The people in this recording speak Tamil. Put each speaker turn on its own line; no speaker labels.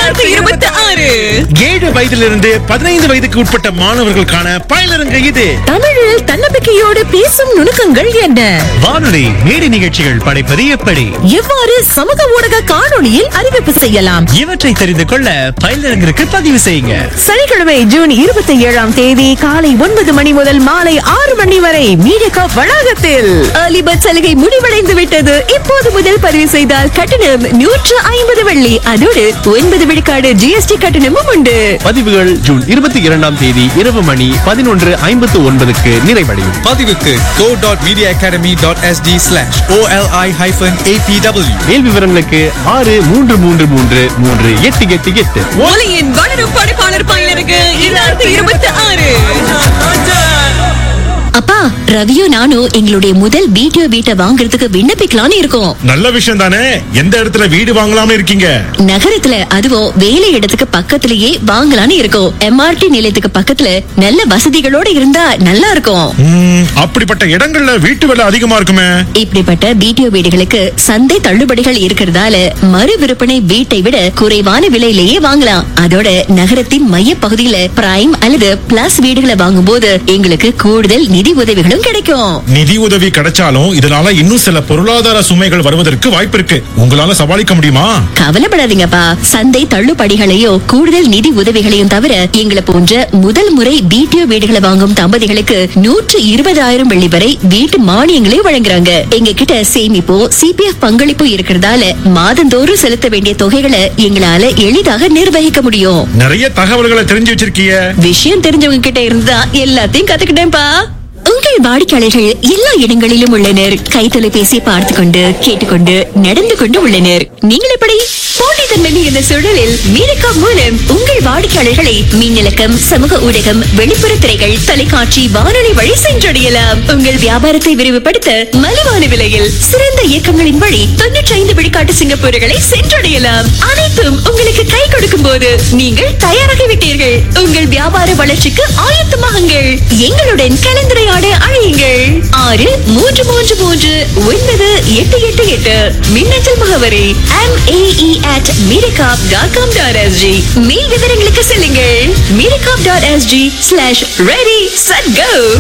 ஈராயிரத்தி இருபத்தி ஆறு
ஏழு வயதிலிருந்து பதினைந்து வயதுக்கு உட்பட்ட மாணவர்களுக்கான பயிலரங்கு இது
தமிழில் தன்னம்பிக்கையோடு பேசும் நுணுக்கங்கள் என்ன
வானொலி மேடை நிகழ்ச்சிகள் படைப்பது எப்படி
எவ்வாறு சமூக ஊடக காணொளியில் அறிவிப்பு செய்யலாம்
இவற்றை தெரிந்து கொள்ள பயிலரங்கிற்கு பதிவு செய்யுங்க
சனிக்கிழமை ஜூன் இருபத்தி ஏழாம் தேதி காலை ஒன்பது மணி முதல் மாலை ஆறு மணி வரை மீடியா வளாகத்தில் அலிபத் சலுகை முடிவடைந்து விட்டது இப்போது முதல் பதிவு செய்தால் கட்டணம் நூற்று ஐம்பது வெள்ளி அதோடு ஒன்பது விழுக்காடு ஜிஎஸ்டி கட்டணமும் உண்டு
பதிவுகள் ஜூன் இருபத்தி இரண்டாம் தேதி இரவு மணி பதினொன்று ஐம்பத்து ஒன்பதுக்கு நிறைவடையும்
பதிவுக்கு go.mediaacademy.sd slash OLI hyphen APW
மேல் விவரங்களுக்கு ஆறு மூன்று மூன்று மூன்று மூன்று எட்டு எட்டு எட்டு
ஒலியின் வளரும் படைப்பாளர் பயிலருக்கு இரண்டாயிரத்தி இருபத்தி ஆறு
அப்பா ரவியும் நானும் எங்களுடைய முதல் வீடியோ வீட்டை வாங்குறதுக்கு விண்ணப்பிக்கலாம்னு இருக்கோம்
நல்ல விஷயம் தானே எந்த இடத்துல வீடு வாங்கலாம்னு இருக்கீங்க
நகரத்துல அதுவும் வேலை இடத்துக்கு பக்கத்திலேயே வாங்கலாம்னு இருக்கோம் எம்ஆர்டி நிலையத்துக்கு பக்கத்துல நல்ல வசதிகளோட இருந்தா நல்லா இருக்கும்
ம், அப்படிப்பட்ட இடங்கள்ல வீட்டு விலை அதிகமா இருக்குமே
இப்படிப்பட்ட வீடியோ வீடுகளுக்கு சந்தை தள்ளுபடிகள் இருக்கிறதால மறு விற்பனை வீட்டை விட குறைவான விலையிலேயே வாங்கலாம் அதோட நகரத்தின் மைய பகுதியில பிரைம் அல்லது பிளஸ் வீடுகளை வாங்கும்போது எங்களுக்கு கூடுதல் நிதி உதவிகளும் கிடைக்கும்
நிதி உதவி கிடைச்சாலும் இதனால இன்னும் சில பொருளாதார சுமைகள் வருவதற்கு வாய்ப்பு இருக்கு உங்களால சமாளிக்க முடியுமா
கவலைப்படாதீங்கப்பா சந்தை தள்ளுபடிகளையோ கூடுதல் நிதி உதவிகளையும் தவிர எங்களை போன்ற முதல் முறை வீடியோ வீடுகளை வாங்கும் தம்பதிகளுக்கு நூற்று இருபதாயிரம் வெள்ளி வரை வீட்டு மானியங்களை வழங்குறாங்க எங்க கிட்ட சேமிப்போ சிபிஎஃப் பங்களிப்போ இருக்கிறதால மாதந்தோறும் செலுத்த வேண்டிய தொகைகளை எங்களால எளிதாக நிர்வகிக்க முடியும்
நிறைய தகவல்களை தெரிஞ்சு வச்சிருக்கீங்க
விஷயம் தெரிஞ்சவங்க கிட்ட இருந்தா எல்லாத்தையும் கத்துக்கிட்டேன்ப்பா உங்கள் வாடிக்கையாளர்கள் எல்லா இடங்களிலும் உள்ளனர் கை தொலைபேசி பார்த்து கொண்டு கேட்டுக்கொண்டு நடந்து கொண்டு உள்ளனர் நீங்கள் எப்படி போட்டித்தன்மை மிகுந்த சூழலில் மீரக்கா மூலம் உங்கள் வாடிக்கையாளர்களை மின்னலக்கம் சமூக ஊடகம் வெளிப்புற திரைகள் தொலைக்காட்சி வானொலி வழி சென்றடையலாம் உங்கள் வியாபாரத்தை விரிவுபடுத்த மலிவான விலையில் சிறந்த இயக்கங்களின் வழி தொன்னூற்றி ஐந்து விழுக்காட்டு சிங்கப்பூர்களை சென்றடையலாம் அனைத்தும் உங்களுக்கு கை கொடுக்கும் போது நீங்கள் தயாராகிவிட்டீர்கள் உங்கள் வியாபார வளர்ச்சிக்கு ஆயத்தமாகுங்கள் எங்களுடன் கலந்துரையாட அழையுங்கள் ஆறு மூன்று மூன்று மூன்று ஒன்பது எட்டு எட்டு எட்டு மின்னஞ்சல் முகவரி M A E at Mirakap dot com dot SG மேல் விவரங்களுக்கு செல்லுங்கள் Mirakap dot SG slash ready set கோ